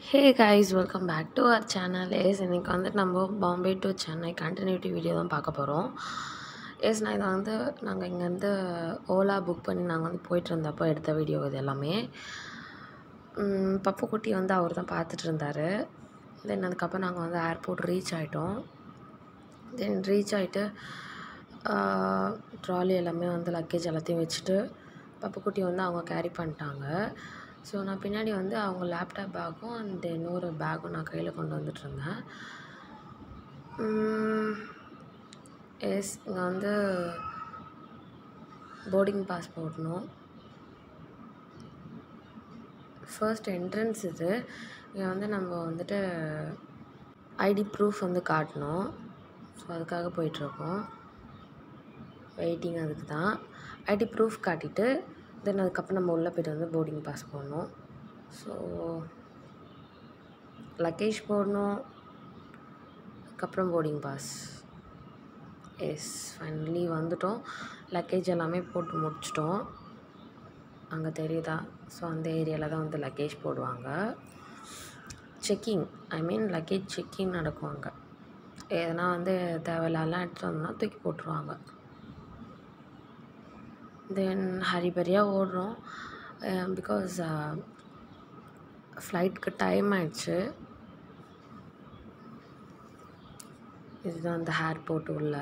hey guys welcome back to our channel yes இன்றைக்கி வந்துட்டு நம்ம Bombay to Chennai continuity video தான் பார்க்க போகிறோம் எஸ் நான் இதை வந்து நாங்கள் இங்கேருந்து ஓலா புக் பண்ணி நாங்கள் வந்து போயிட்டு இருந்தப்போ எடுத்த வீடியோ இது எல்லாமே ம், பப்புக்குட்டி வந்து அவர் தான் பார்த்துட்டு இருந்தார் தென் அதுக்கப்புறம் நாங்கள் வந்து ஏர்போர்ட் ரீச் ஆகிட்டோம் தென் ரீச் ஆகிட்டு ட்ராலி எல்லாமே வந்து லக்கேஜ் எல்லாத்தையும் வச்சுட்டு பப்புக்குட்டி வந்து அவங்க கேரி பண்ணிட்டாங்க ஸோ நான் பின்னாடி வந்து அவங்க லேப்டாப் பேக்கும் அண்ட் இன்னொரு பேக்கும் நான் கையில் கொண்டு வந்துட்டு இருந்தேன் எஸ் இங்கே வந்து போர்டிங் பாஸ் போடணும் ஃபர்ஸ்ட் என்ட்ரன்ஸ் இது இங்கே வந்து நம்ம வந்துட்டு ஐடி ப்ரூஃப் வந்து காட்டணும் ஸோ அதுக்காக போயிட்டுருக்கோம் வெயிட்டிங் அதுக்கு தான் ஐடி ப்ரூஃப் காட்டிட்டு தென் அதுக்கப்புறம் நம்ம உள்ளே போய்ட்டு வந்து போர்டிங் பாஸ் போடணும் ஸோ லக்கேஜ் போடணும் அதுக்கப்புறம் போர்டிங் பாஸ் எஸ் ஃபைனலி வந்துட்டோம் லக்கேஜ் எல்லாமே போட்டு முடிச்சிட்டோம் அங்கே தெரியுதா ஸோ அந்த ஏரியாவில் தான் வந்து லக்கேஜ் போடுவாங்க checking I mean luggage checking நடக்கும் அங்கே எதனா வந்து தேவையில்லாம் எடுத்துகிட்டு வந்தோம்னா தூக்கி போட்டுருவாங்க தென் ஹரிபரியாக ஓடுறோம் பிகாஸ் ஃப்ளைட்டுக்கு டைம் ஆயிடுச்சு இதுதான் அந்த ஏர்போர்ட் உள்ள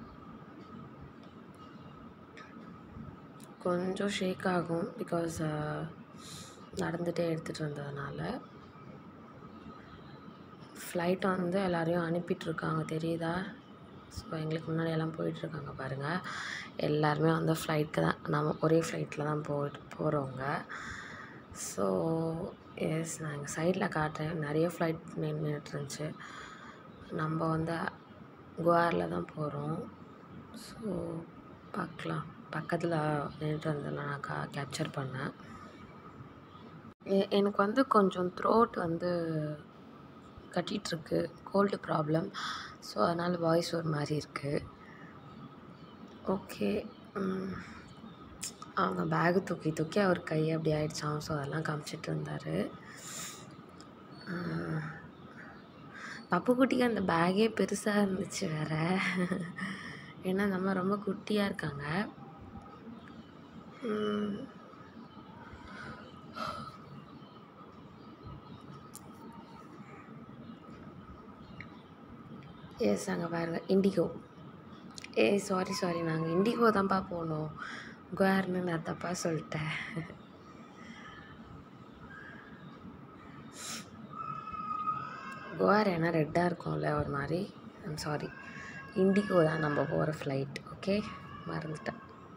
கொஞ்சம் ஷேக் ஆகும் பிகாஸ் நடந்துகிட்டே எடுத்துகிட்டு இருந்ததுனால ஃப்ளைட் வந்து எல்லாரையும் அனுப்பிட்டுருக்காங்க தெரியுதா ஸோ எங்களுக்கு முன்னாடி எல்லாம் போயிட்டுருக்காங்க பாருங்கள் எல்லாருமே வந்து ஃப்ளைட்டுக்கு தான் நம்ம ஒரே ஃப்ளைட்டில் தான் போயிட்டு போகிறவங்க ஸோ எஸ் நாங்கள் சைடில் காட்டுறேன் நிறைய ஃப்ளைட் நின்றுட்டு இருந்துச்சு நம்ம வந்து குவாரில் தான் போகிறோம் ஸோ பார்க்கலாம் பக்கத்தில் நின்றுட்டு இருந்ததில் நான் கா கேப்சர் பண்ணேன் எ- எனக்கு வந்து கொஞ்சம் த்ரோட் வந்து கட்டிகிட்ருக்கு கோல்டு ப்ராப்ளம் ஸோ அதனால் வாய்ஸ் ஒரு மாதிரி இருக்குது ஓகே அவங்க பேகு தூக்கி தூக்கி அவர் கை அப்படி ஆயிடுச்சாம் ஸோ அதெல்லாம் காமிச்சிட்டு இருந்தார் பப்புக்குட்டிக்கு அந்த பேக்கே பெருசாக இருந்துச்சு வேற ஏன்னா நம்ம ரொம்ப குட்டியாக இருக்காங்க உம், எஸ் அங்கே பாருங்க இண்டிகோ ஏ சாரி சாரி நாங்கள் இண்டிகோ தான்ப்பா போனோம் குவார்னு நான் தப்பாக சொல்லிட்டேன் குவார் ஏன்னா ரெட்டாக இருக்கும்ல ஒரு மாதிரி ஐம் சாரி இண்டிகோ தான் நம்ம போகிற ஃப்ளைட் ஓகே மறந்துட்டேன்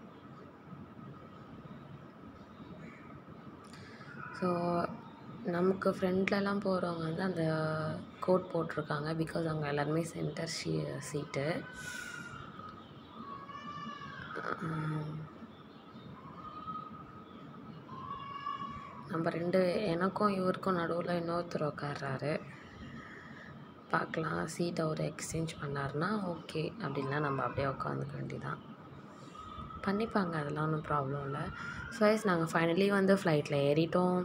ஸோ நமக்கு ஃப்ரண்ட்லலாம் போகிறவங்க வந்து அந்த கோட் போட்டிருக்காங்க பிகாஸ் அவங்க எல்லாருமே சென்டர் ஷீ சீட்டு நம்ம ரெண்டு எனக்கும் இவருக்கும் நடுவில் இன்னொருத்தர் உட்கார்றாரு பார்க்கலாம் சீட் அவர் எக்ஸ்சேஞ்ச் பண்ணாருன்னா ஓகே அப்படின்னா நம்ம அப்படியே உட்காந்துக்க வேண்டியதான் பண்ணிப்பாங்க அதெல்லாம் ஒன்றும் ப்ராப்ளம் இல்லை ஸோ எஸ் நாங்கள் ஃபைனலி வந்து ஃப்ளைட்டில் ஏறிட்டோம்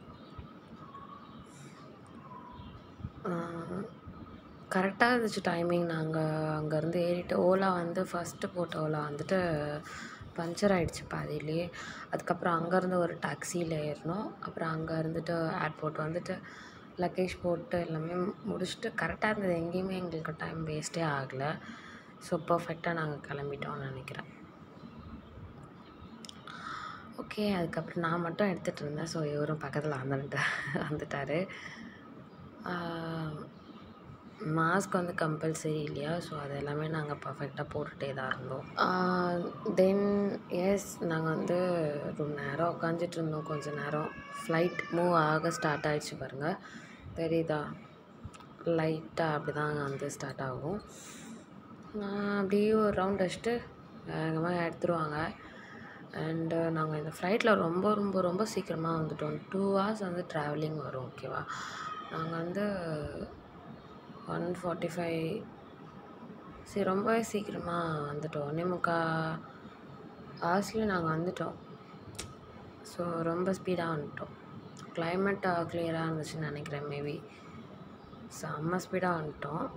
கரெக்டாக இருந்துச்சு டைமிங் நாங்கள் அங்கேருந்து ஏறிட்டு ஓலா வந்து ஃபஸ்ட்டு போட்ட ஓலா வந்துட்டு பஞ்சர் ஆகிடுச்சு பாதியிலே அதுக்கப்புறம் அங்கேருந்து ஒரு டாக்ஸியில் ஏறினோம் அப்புறம் அங்கே இருந்துட்டு ஏர்போர்ட் வந்துட்டு லக்கேஜ் போட்டு எல்லாமே முடிச்சுட்டு கரெக்டாக இருந்தது எங்கேயுமே எங்களுக்கு டைம் வேஸ்ட்டே ஆகலை ஸோ பர்ஃபெக்டாக நாங்கள் கிளம்பிட்டோம்னு நினைக்கிறேன் ஓகே அதுக்கப்புறம் நான் மட்டும் எடுத்துகிட்டு இருந்தேன் ஸோ இவரும் பக்கத்தில் வந்துட்டு வந்துட்டார் மாஸ்க் வந்து கம்பல்சரி இல்லையா ஸோ அது எல்லாமே நாங்கள் பர்ஃபெக்டாக போட்டுகிட்டே தான் இருந்தோம் தென் எஸ் நாங்கள் வந்து ரொம்ப நேரம் உட்காந்துட்டு இருந்தோம் கொஞ்ச நேரம் ஃப்ளைட் மூவ் ஆக ஸ்டார்ட் ஆயிடுச்சு பாருங்கள் தெரியுதா லைட்டாக அப்படி தான் வந்து ஸ்டார்ட் ஆகும் நான் அப்படியே ஒரு ரவுண்ட் அடிச்சுட்டு வேகமாக எடுத்துருவாங்க அண்டு நாங்கள் இந்த ஃப்ளைட்டில் ரொம்ப ரொம்ப ரொம்ப சீக்கிரமாக வந்துட்டோம் டூ ஹவர்ஸ் வந்து ட்ராவலிங் வரும் ஓகேவா நாங்கள் வந்து ஒன் ஃபார்ட்டி ஃபைவ் சரி ரொம்பவே சீக்கிரமாக வந்துட்டோம் ஒன்றே முக்கால் ஹவர்ஸில் நாங்கள் வந்துட்டோம் ஸோ ரொம்ப ஸ்பீடாக வந்துட்டோம் கிளைமேட் கிளியராக இருந்துச்சுன்னு நினைக்கிறேன் மேபி செம்ம ஸ்பீடாக வந்துட்டோம்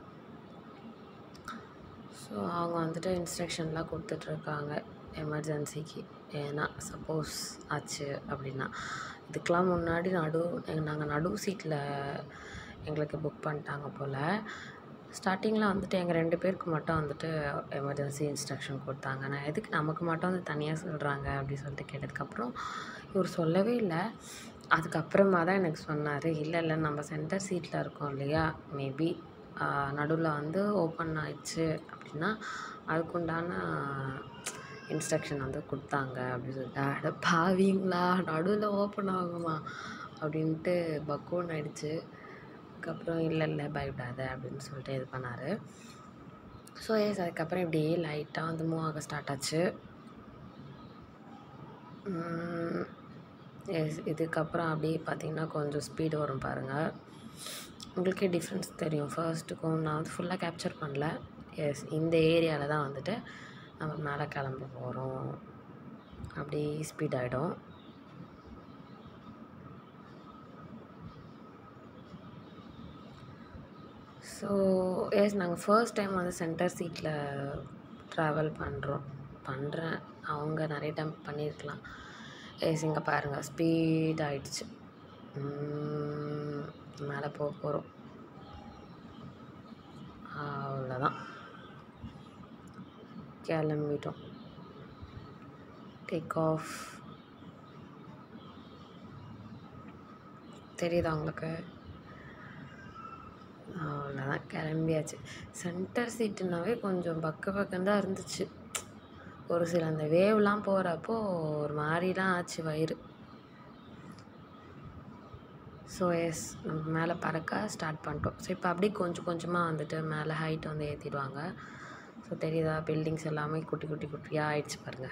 ஸோ அவங்க வந்துட்டு இன்ஸ்ட்ரக்ஷன்லாம் கொடுத்துட்ருக்காங்க எமர்ஜென்சிக்கு ஏன்னா சப்போஸ் ஆச்சு அப்படின்னா இதுக்கெலாம் முன்னாடி நடு நாங்கள் நடு சீட்டில் எங்களுக்கு புக் பண்ணிட்டாங்க போல் ஸ்டார்டிங்கில் வந்துட்டு எங்கள் ரெண்டு பேருக்கு மட்டும் வந்துட்டு எமர்ஜென்சி இன்ஸ்ட்ரக்ஷன் கொடுத்தாங்க நான் எதுக்கு நமக்கு மட்டும் வந்து தனியாக சொல்கிறாங்க அப்படின்னு சொல்லிட்டு கேட்டதுக்கப்புறம் இவர் சொல்லவே இல்லை அதுக்கப்புறமா தான் எனக்கு சொன்னார் இல்லை இல்லை நம்ம சென்டர் சீட்டில் இருக்கோம் இல்லையா மேபி நடுவில் வந்து ஓப்பன் ஆயிடுச்சு அப்படின்னா அதுக்குண்டான இன்ஸ்ட்ரக்ஷன் வந்து கொடுத்தாங்க அப்படின்னு சொல்லிட்டு அட பாவீங்களா நடுவில் ஓப்பன் ஆகுமா அப்படின்ட்டு பக்குவன் ஆயிடுச்சு அதுக்கப்புறம் இல்லை இல்லை பயப்படாத அப்படின்னு சொல்லிட்டு இது பண்ணார் ஸோ எஸ் அதுக்கப்புறம் இப்படியே லைட்டாக வந்து மூவ் ஆக ஸ்டார்ட் ஆச்சு எஸ் இதுக்கப்புறம் அப்படியே பார்த்தீங்கன்னா கொஞ்சம் ஸ்பீடு வரும் பாருங்கள் உங்களுக்கே டிஃப்ரென்ஸ் தெரியும் ஃபர்ஸ்ட்டுக்கும் நான் வந்து ஃபுல்லாக கேப்சர் பண்ணல எஸ் இந்த ஏரியாவில் தான் வந்துட்டு நம்ம மேலே கிளம்ப போகிறோம் அப்படி ஸ்பீட் ஆகிடும் ஸோ எஸ் நாங்கள் ஃபர்ஸ்ட் டைம் வந்து சென்டர் சீட்டில் ட்ராவல் பண்ணுறோம் பண்ணுறேன் அவங்க நிறைய டைம் பண்ணியிருக்கலாம் எஸ் இங்கே பாருங்கள் ஸ்பீட் ஆகிடுச்சு மேலே போக போகிறோம் அவ்வளோதான் கிளம்பிட்டோம் டேக் ஆஃப் தெரியுதா உங்களுக்கு அவ்வளோதான் கிளம்பியாச்சு சென்டர் சீட்டுனாவே கொஞ்சம் பக்க பக்கம் தான் இருந்துச்சு ஒரு சில அந்த வேவ்லாம் போகிறப்போ ஒரு மாதிரிலாம் ஆச்சு வயிறு ஸோ எஸ் நம்ம மேலே பறக்க ஸ்டார்ட் பண்ணிட்டோம் ஸோ இப்போ அப்படியே கொஞ்சம் கொஞ்சமாக வந்துட்டு மேலே ஹைட் வந்து ஏற்றிடுவாங்க ஸோ தெரியுதா பில்டிங்ஸ் எல்லாமே குட்டி குட்டி குட்டியாக ஆயிடுச்சு பாருங்கள்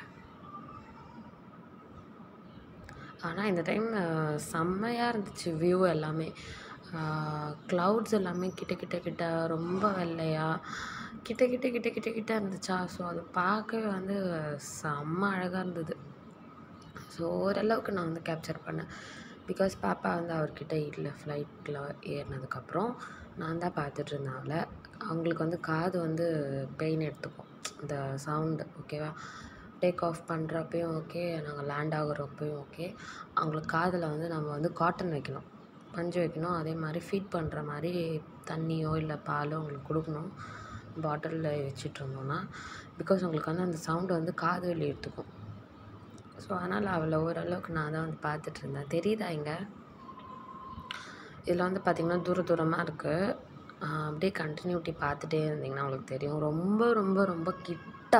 ஆனால் இந்த டைம் செம்மையாக இருந்துச்சு வியூ எல்லாமே க்ளவுட்ஸ் எல்லாமே கிட்ட கிட்ட கிட்ட ரொம்ப வெள்ளையாக கிட்ட கிட்ட கிட்ட கிட்ட கிட்ட இருந்துச்சா ஸோ அது பார்க்கவே வந்து செம்ம அழகாக இருந்தது ஸோ ஓரளவுக்கு நான் வந்து கேப்சர் பண்ணேன் பிகாஸ் பாப்பா வந்து அவர்கிட்ட இல்லை ஃப்ளைட்டில் ஏறினதுக்கப்புறம் நான் தான் பார்த்துட்டு இருந்தேன் அவளை அவங்களுக்கு வந்து காது வந்து பெயின் எடுத்துக்கும் இந்த சவுண்டு ஓகேவா டேக் ஆஃப் பண்ணுறப்பையும் ஓகே நாங்கள் லேண்ட் ஆகுறப்பையும் ஓகே அவங்களுக்கு காதில் வந்து நம்ம வந்து காட்டன் வைக்கணும் பஞ்சு வைக்கணும் அதே மாதிரி ஃபீட் பண்ணுற மாதிரி தண்ணியோ இல்லை பாலோ அவங்களுக்கு கொடுக்கணும் பாட்டிலில் வச்சுட்டு இருந்தோம்னா பிகாஸ் உங்களுக்கு வந்து அந்த சவுண்டு வந்து காது வலி எடுத்துக்கும் ஸோ அதனால் அவளை ஓரளவுக்கு நான் தான் வந்து பார்த்துட்டு இருந்தேன் தெரியுதா இங்கே இதில் வந்து பார்த்திங்கன்னா தூர தூரமாக இருக்குது அப்படியே கண்டினியூட்டி பார்த்துட்டே இருந்தீங்கன்னா உங்களுக்கு தெரியும் ரொம்ப ரொம்ப ரொம்ப கிட்ட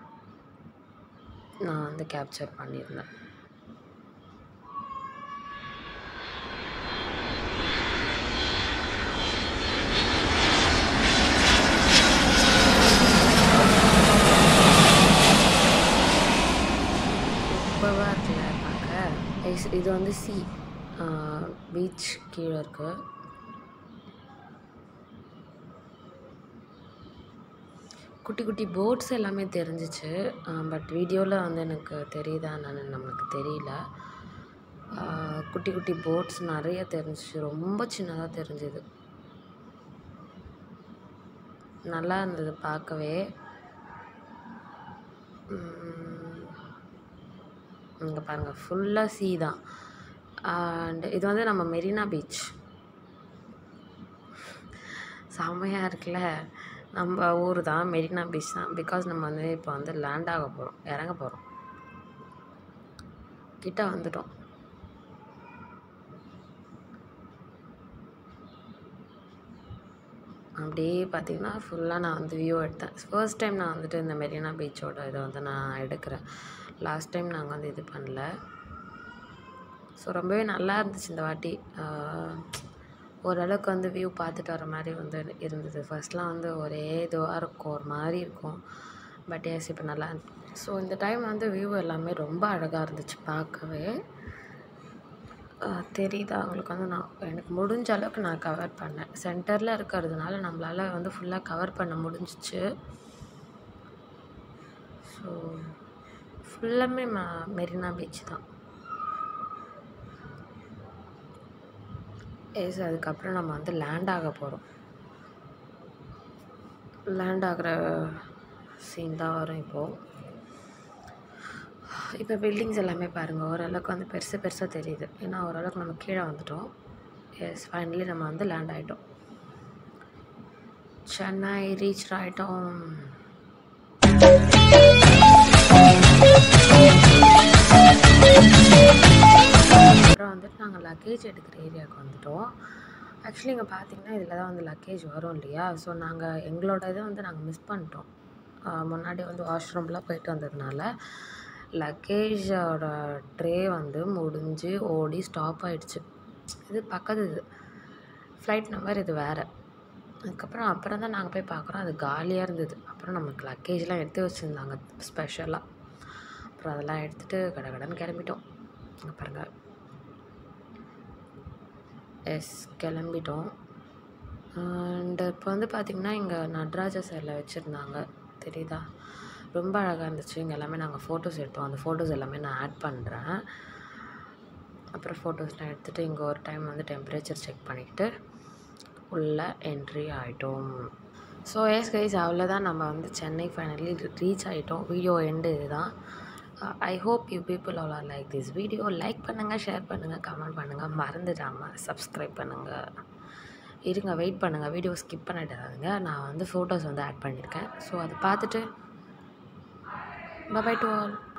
நான் வந்து கேப்சர் பண்ணியிருந்தேன் சூப்பராக இருக்குல்ல பார்க்க இஸ்- இது வந்து சி பீச் கீழே இருக்கு குட்டி குட்டி போட்ஸ் எல்லாமே தெரிஞ்சிச்சு பட் வீடியோவில் வந்து எனக்கு தெரியுதா என்னன்னு நமக்கு தெரியல ஆஹ் குட்டி குட்டி போட்ஸ் நிறைய தெரிஞ்சிச்சு ரொம்ப சின்னதாக தெரிஞ்சுது நல்லா இருந்தது பார்க்கவே இங்கே பாருங்கள் ஃபுல்லாக சீ தான் அண்ட் இது வந்து நம்ம மெரினா பீச் செம்மையாக இருக்குல்ல நம்ம ஊர் தான் மெரினா பீச் தான் பிகாஸ் நம்ம வந்து இப்போ வந்து லேண்ட் ஆக போகிறோம் இறங்க போகிறோம் கிட்ட வந்துட்டோம் அப்படியே பார்த்தீங்கன்னா ஃபுல்லாக நான் வந்து வியூ எடுத்தேன் ஃபர்ஸ்ட் டைம் நான் வந்துட்டு இந்த மெரினா பீச்சோட இதை வந்து நான் எடுக்கிறேன் லாஸ்ட் டைம் நாங்கள் வந்து இது பண்ணல ஸோ ரொம்பவே நல்லா இருந்துச்சு இந்த வாட்டி ஆஹ் ஓரளவுக்கு வந்து வியூ பார்த்துட்டு வர மாதிரி வந்து இருந்தது ஃபர்ஸ்ட்லாம் வந்து ஒரே இதுவாக இருக்கும் ஒரு மாதிரி இருக்கும் பட் எஸ் இப்போ நல்லா ஸோ இந்த டைம் வந்து வியூ எல்லாமே ரொம்ப அழகாக இருந்துச்சு பார்க்கவே ஆஹ் தெரியுதா உங்களுக்கு வந்து நான் எனக்கு முடிஞ்ச அளவுக்கு நான் கவர் பண்ணேன் சென்டரில் இருக்கிறதுனால நம்மளால் வந்து ஃபுல்லாக கவர் பண்ண முடிஞ்சிச்சு ஸோ ஃபுல்லாமே ம மெரினா பீச் தான் எஸ் அதுக்கப்புறம் நம்ம வந்து லேண்ட் ஆக போகிறோம் லேண்ட் ஆகிற சீன் தான் வரும் இப்போது இப்போ பில்டிங்ஸ் எல்லாமே பாருங்கள் ஓரளவுக்கு வந்து பெருசு பெருசாக தெரியுது ஏன்னா ஓரளவுக்கு நம்ம கீழே வந்துட்டோம் எஸ் ஃபைனலி நம்ம வந்து லேண்ட் ஆகிட்டோம் சென்னை ரீச் ஆகிட்டோம் அப்புறம் வந்துட்டு நாங்கள் லக்கேஜ் எடுக்கிற ஏரியாவுக்கு வந்துட்டோம் ஆக்சுவலி இங்கே பார்த்தீங்கன்னா இதில் தான் வந்து லக்கேஜ் வரும் இல்லையா ஸோ நாங்கள் எங்களோட இதை வந்து நாங்கள் மிஸ் பண்ணிட்டோம் ஆஹ் முன்னாடி வந்து வாஷ்ரூம்லாம் போயிட்டு வந்ததுனால லக்கேஜோட ட்ரே வந்து முடிஞ்சு ஓடி ஸ்டாப் ஆயிடுச்சு இது பக்கத்து இது ஃப்ளைட் நம்பர் இது வேறு அதுக்கப்புறம் அப்புறம் தான் நாங்கள் போய் பார்க்குறோம் அது காலியாக இருந்தது அப்புறம் நமக்கு லக்கேஜ்லாம் எடுத்து வச்சுருந்தாங்க ஸ்பெஷலாக அப்புறம் அதெல்லாம் எடுத்துகிட்டு கடை கடைன்னு கிளம்பிட்டோம் இங்க பாருங்க எஸ் கிளம்பிட்டோம் அண்ட் இப்போ வந்து பார்த்திங்கன்னா இங்கே நடராஜ சிலை வச்சுருந்தாங்க தெரியுதா ரொம்ப அழகாக இருந்துச்சு இங்கே எல்லாமே நாங்கள் ஃபோட்டோஸ் எடுத்தோம் அந்த ஃபோட்டோஸ் எல்லாமே நான் ஆட் பண்ணுறேன் அப்புறம் ஃபோட்டோஸ்லாம் எடுத்துகிட்டு இங்கே ஒரு டைம் வந்து டெம்பரேச்சர் செக் பண்ணிக்கிட்டு உள்ளே என்ட்ரி ஆகிட்டோம் ஸோ எஸ் கைஸ் அவ்வளோதான் நம்ம வந்து சென்னை ஃபைனலி ரீச் ஆகிட்டோம் வீடியோ எண்டு இதுதான் I hope you people all are like this video like பண்ணுங்கள் ஷேர் பண்ணுங்கள் கமெண்ட் பண்ணுங்கள் மறந்துடாமல் சப்ஸ்கிரைப் பண்ணுங்கள் இருங்க வெயிட் பண்ணுங்கள் வீடியோ ஸ்கிப் பண்ணிடாதுங்க நான் வந்து ஃபோட்டோஸ் வந்து ஆட் பண்ணியிருக்கேன் ஸோ அதை பார்த்துட்டு பை டு ஆல்